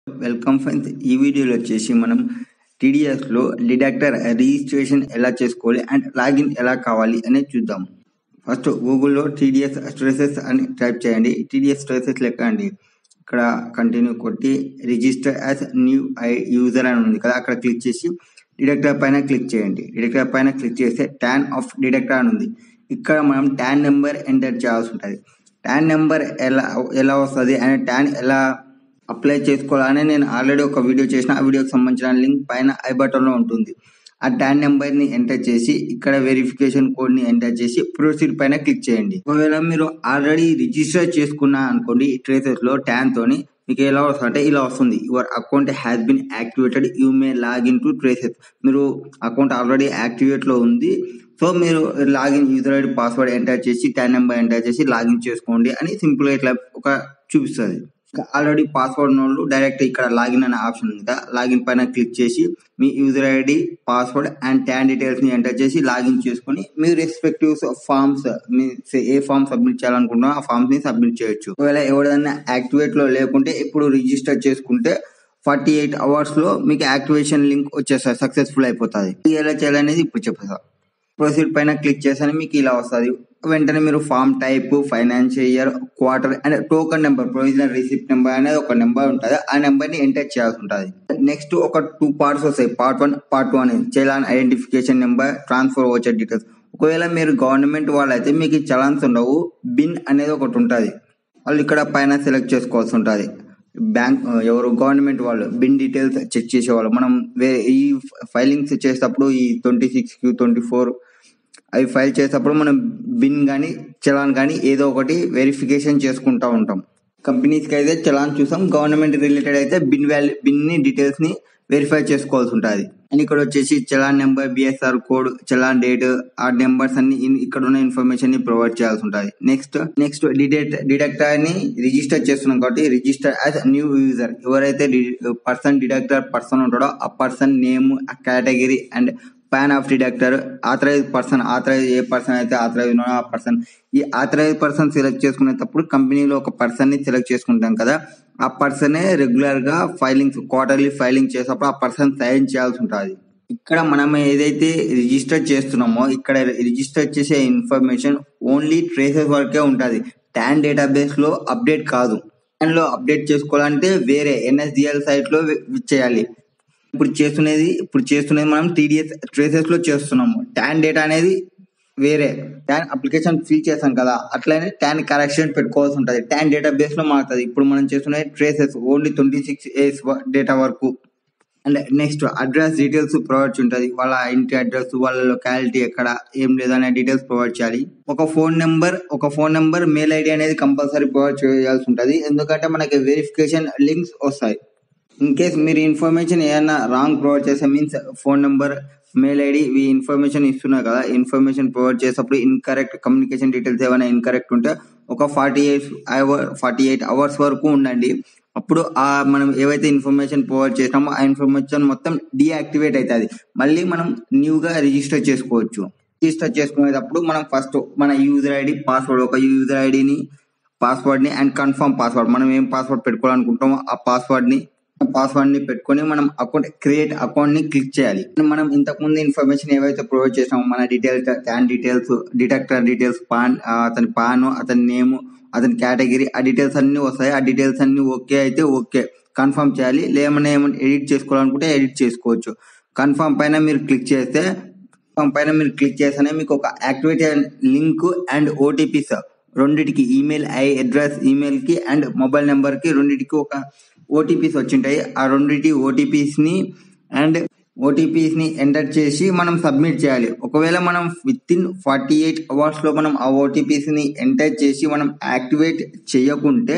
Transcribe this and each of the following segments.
welcome friends ఈ వీడియోలో వచ్చేసి మనం టీడీఎస్లో డిడక్టర్ రిజిస్ట్రేషన్ ఎలా చేసుకోవాలి అండ్ లాగిన్ ఎలా కావాలి అనేది చూద్దాం ఫస్ట్ గూగుల్లో టీడీఎస్ స్ట్రెసెస్ అని టైప్ చేయండి టీడీఎస్ స్ట్రెసెస్ లెక్క అండి ఇక్కడ కంటిన్యూ కొట్టి రిజిస్టర్ యాజ్ న్యూ ఐ యూజర్ అని ఉంది కదా అక్కడ క్లిక్ చేసి డిడక్టర్ పైన క్లిక్ చేయండి డిడక్టర్ పైన క్లిక్ చేస్తే ట్యాన్ ఆఫ్ డిడక్టర్ అని ఉంది ఇక్కడ మనం ట్యాన్ నెంబర్ ఎంటర్ చేయాల్సి ఉంటుంది ట్యాన్ నెంబర్ ఎలా ఎలా వస్తుంది అండ్ ట్యాన్ ఎలా అప్లై చేసుకోవాలని నేను ఆల్రెడీ ఒక వీడియో చేసిన ఆ వీడియోకి సంబంధించిన లింక్ పైన ఐ బటన్లో ఉంటుంది ఆ ట్యాన్ నెంబర్ని ఎంటర్ చేసి ఇక్కడ వెరిఫికేషన్ కోడ్ని ఎంటర్ చేసి ప్రొసీడ్ పైన క్లిక్ చేయండి ఒకవేళ మీరు ఆల్రెడీ రిజిస్టర్ చేసుకున్నా అనుకోండి ట్రేసెస్లో ట్యాన్ తోని మీకు ఎలా వస్తుంది అంటే ఇలా వస్తుంది your account has been activated you may login to TRACES మీరు అకౌంట్ ఆల్రెడీ యాక్టివేట్లో ఉంది సో మీరు login user ID password enter చేసి ట్యాన్ నెంబర్ ఎంటర్ చేసి లాగిన్ చేసుకోండి అని సింపుల్గా ఇట్లా ఒక చూపిస్తుంది ఆల్రెడీ పాస్వర్డ్ నోళ్ళు డైరెక్ట్ ఇక్కడ లాగిన్ అనే ఆప్షన్ ఉంది కదా లాగిన్ పైన క్లిక్ చేసి మీ user ID password and TAN details ని ఎంటర్ చేసి లాగిన్ చేసుకుని మీ రెస్పెక్టివ్ ఫామ్స్ మీ ఏ ఫామ్ సబ్మిట్ చేయాలనుకుంటున్నా ఆ ఫామ్స్ ని సబ్మిట్ చేయొచ్చు ఒకవేళ ఎవరైనా యాక్టివేట్ లో లేకుంటే ఇప్పుడు రిజిస్టర్ చేసుకుంటే ఫార్టీ ఎయిట్ అవర్స్ లో మీకు యాక్టివేషన్ లింక్ వచ్చేస్తుంది సక్సెస్ఫుల్ అయిపోతుంది ఎలా చేయాలనేది ఇప్పుడు చెప్పేస్తా ప్రొసీడ్ పైన క్లిక్ చేసాను మీకు ఇలా వస్తుంది వెంటనే మీరు form type financial year quarter and token number provisional receipt number అనేది ఒక నెంబర్ ఉంటుంది ఆ నెంబర్ ని ఎంటర్ చేయాల్సి ఉంటుంది నెక్స్ట్ ఒక టూ పార్ట్స్ వస్తాయి పార్ట్ వన్ పార్ట్ టూ అనేది చలాన్ ఐడెంటిఫికేషన్ నెంబర్ ట్రాన్స్ఫర్ వచ్చే డీటెయిల్స్ ఒకవేళ మీరు గవర్నమెంట్ వాళ్ళైతే మీకు చలాన్స్ ఉండవు బిన్ అనేది ఒకటి ఉంటుంది వాళ్ళు ఇక్కడ పైన సెలెక్ట్ చేసుకోవాల్సి ఉంటుంది బ్యాంక్ ఎవరు గవర్నమెంట్ వాళ్ళు బిన్ డీటెయిల్స్ చెక్ చేసేవాళ్ళు మనం వేరే ఈ ఫైలింగ్స్ చేసేటప్పుడు ఈ twenty six Q twenty four అవి ఫైల్ చేసేటప్పుడు మనం బిన్ కానీ చలాన్ కానీ ఏదో ఒకటి వెరిఫికేషన్ చేసుకుంటూ ఉంటాం కంపెనీస్కి అయితే చలాన్ చూసాం గవర్నమెంట్ రిలేటెడ్ అయితే బిన్ వాల్యూ బిన్ ని డీటెయిల్స్ ని వెరిఫై చేసుకోవాల్సి ఉంటుంది అండ్ ఇక్కడ వచ్చేసి challan number BSR code challan date ఆ నెంబర్స్ అన్ని ఇక్కడ ఉన్న ఇన్ఫర్మేషన్ ని ప్రొవైడ్ చేయాల్సి ఉంటుంది నెక్స్ట్ నెక్స్ట్ డిడెక్ట్ డిడక్టర్ ని రిజిస్టర్ చేస్తున్నాం కాబట్టి రిజిస్టర్ యాజ్ న్యూ యూజర్ ఎవరైతే పర్సన్ డిడక్టర్ పర్సన్ ఉంటాడో ఆ person name category and PAN of deductor authorize person authorize ఏ పర్సన్ అయితే ఆథరైజ్ ఉన్నాడో ఆ పర్సన్ ఈ ఆథరైజ్ పర్సన్ సెలెక్ట్ చేసుకునేటప్పుడు కంపెనీలో ఒక పర్సన్ ని సెలెక్ట్ చేసుకుంటాం కదా ఆ పర్సనే రెగ్యులర్ గా ఫైలింగ్స్ క్వార్టర్లీ ఫైలింగ్ చేసేటప్పుడు ఆ పర్సన్ సైన్ చేయాల్సి ఉంటుంది ఇక్కడ మనం ఏదైతే రిజిస్టర్ చేస్తున్నామో ఇక్కడ రిజిస్టర్ చేసే ఇన్ఫర్మేషన్ ఓన్లీ ట్రేసెస్ వరకే ఉంటుంది ట్యాన్ డేటాబేస్ లో అప్డేట్ కాదు లో అప్డేట్ చేసుకోవాలంటే వేరే ఎన్ఎస్డిఎల్ సైట్ లో చేయాలి ఇప్పుడు చేస్తున్నది ఇప్పుడు చేస్తున్నది మనం టీడీఎస్ ట్రేసెస్ లో చేస్తున్నాము ట్యాన్ డేటా అనేది వేరే ట్యాన్ అప్లికేషన్ ఫిల్ చేసాం కదా అట్లనే ట్యాన్ కరెక్షన్ పెట్టుకోవాల్సి ఉంటుంది ట్యాన్ డేటా బేస్ లో మారుతుంది ఇప్పుడు మనం చేస్తున్నది TRACES only twenty six AS data వరకు and next address details provide ఉంటుంది వాళ్ళ ఇంటి అడ్రస్ వాళ్ళ లొకాలిటీ ఎక్కడ ఏం లేదనే డీటెయిల్స్ ప్రొవైడ్ చేయాలి ఒక ఫోన్ నెంబర్ ఒక ఫోన్ నెంబర్ మెయిల్ ఐడి అనేది కంపల్సరీ ప్రొవైడ్ చేయాల్సి ఉంటుంది ఎందుకంటే మనకి వెరిఫికేషన్ లింక్స్ వస్తాయి ఇన్ కేస్ మీరు ఇన్ఫర్మేషన్ ఏదైనా రాంగ్ ప్రొవైడ్ చేస్తే means phone number mail ID ఈ ఇన్ఫర్మేషన్ ఇస్తున్నారు కదా ఇన్ఫర్మేషన్ ప్రొవైడ్ చేసేటప్పుడు ఇన్కరెక్ట్ కమ్యూనికేషన్ డీటెయిల్స్ ఏమైనా ఇన్కరెక్ట్ ఉంటే ఒక forty eight hour forty eight hours వరకు ఉండండి అప్పుడు ఆ మనం ఏవైతే ఇన్ఫర్మేషన్ ప్రొవైడ్ చేసినామో ఆ ఇన్ఫర్మేషన్ మొత్తం డీయాక్టివేట్ అవుతుంది మళ్ళీ మనం న్యూగా రిజిస్టర్ చేసుకోవచ్చు రిజిస్టర్ చేసుకునేటప్పుడు మనం ఫస్ట్ మన యూజర్ ఐడి పాస్వర్డ్ ఒక యూజర్ ఐడిని పాస్వర్డ్ ని అండ్ కన్ఫర్మ్ పాస్వర్డ్ మనం ఏం పాస్వర్డ్ పెట్టుకోవాలనుకుంటామో ఆ పాస్వర్డ్ ని పాస్వర్డ్ ని పెట్టుకొని మనం అకౌంట్ క్రియేట్ అకౌంట్ ని క్లిక్ చేయాలి మనం ఇంతకు ముందు ఇన్ఫర్మేషన్ ఏవైతే ప్రొవైడ్ చేసామో మన details TAN details detector details PAN అతని పాన్ అతని నేమ్ అతని కేటగిరీ ఆ డీటెయిల్స్ అన్ని వస్తాయి ఆ డీటెయిల్స్ అన్ని ఓకే అయితే ఓకే కన్ఫర్మ్ చేయాలి లేమన్నా ఏమైనా ఎడిట్ చేసుకోవాలనుకుంటే ఎడిట్ చేసుకోవచ్చు కన్ఫర్మ్ పైన మీరు క్లిక్ చేస్తే కన్ఫర్మ్ పైన మీరు క్లిక్ చేస్తేనే మీకు ఒక యాక్టివేటెడ్ లింక్ అండ్ ఓటీపీస్ రెండిటికి ఈమెయిల్ ఐ అడ్రస్ ఈమెయిల్ కి అండ్ మొబైల్ నెంబర్ కి రెండిటికి ఒక ఓటీపీస్ వచ్చింటాయి ఆ రెండింటి ఓటీపీస్ ని అండ్ ఓటీపీస్ ని ఎంటర్ చేసి మనం సబ్మిట్ చేయాలి ఒకవేళ మనం within forty eight hours లో మనం ఆ ఓటీపీస్ ని ఎంటర్ చేసి మనం యాక్టివేట్ చేయకుంటే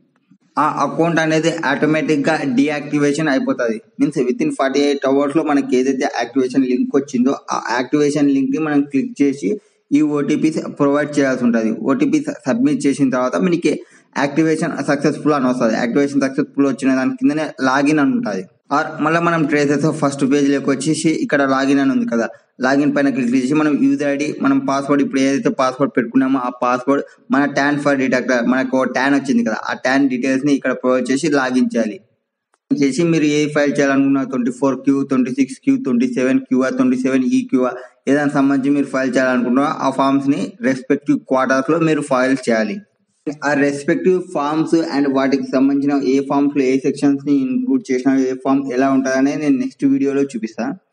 ఆ అకౌంట్ అనేది ఆటోమేటిక్ గా డియాక్టివేషన్ అయిపోతుంది means within forty eight hours లో మనకి ఏదైతే యాక్టివేషన్ లింక్ వచ్చిందో ఆ యాక్టివేషన్ లింక్ ని మనం క్లిక్ చేసి ఈ ఓటీపీస్ ప్రొవైడ్ చేయాల్సి ఉంటుంది ఓటీపీ సబ్మిట్ చేసిన తర్వాత మనకి యాక్టివేషన్ సక్సెస్ఫుల్ అని వస్తుంది యాక్టివేషన్ సక్సెస్ఫుల్ వచ్చిన దాని కిందనే లాగిన్ అని ఉంటుంది ఆర్ మళ్ళీ మనం ట్రేసెస్ ఫస్ట్ పేజ్లోకి వచ్చేసి ఇక్కడ లాగిన్ అని ఉంది కదా లాగిన్ పైన క్లిక్ చేసి మనం యూజర్ ఐడి మనం పాస్వర్డ్ ఇప్పుడు ఏదైతే పాస్వర్డ్ పెట్టుకున్నామో ఆ పాస్వర్డ్ మన ట్యాన్ ఫర్ డిటెక్టర్ మనకు ట్యాన్ వచ్చింది కదా ఆ ట్యాన్ డీటెయిల్స్ ని ఇక్కడ ప్రొవైడ్ చేసి లాగిన్ చేయాలి చేసి మీరు ఏ ఫైల్ చేయాలనుకున్నా twenty four Q twenty six Q twenty seven QR twenty seven E QR ఏదైనా సంబంధించి మీరు ఫైల్ చేయాలనుకుంటున్నా ఆ ఫామ్స్ ని రెస్పెక్టివ్ క్వార్టర్స్ లో మీరు ఫైల్ చేయాలి ఆ రెస్పెక్టివ్ ఫార్మ్స్ అండ్ వాటికి సంబంధించిన ఏ ఫామ్స్ లో ఏ సెక్షన్స్ ని ఇన్క్లూడ్ చేసినా ఏ ఫామ్ ఎలా ఉంటుందనే నేను నెక్స్ట్ వీడియోలో చూపిస్తాను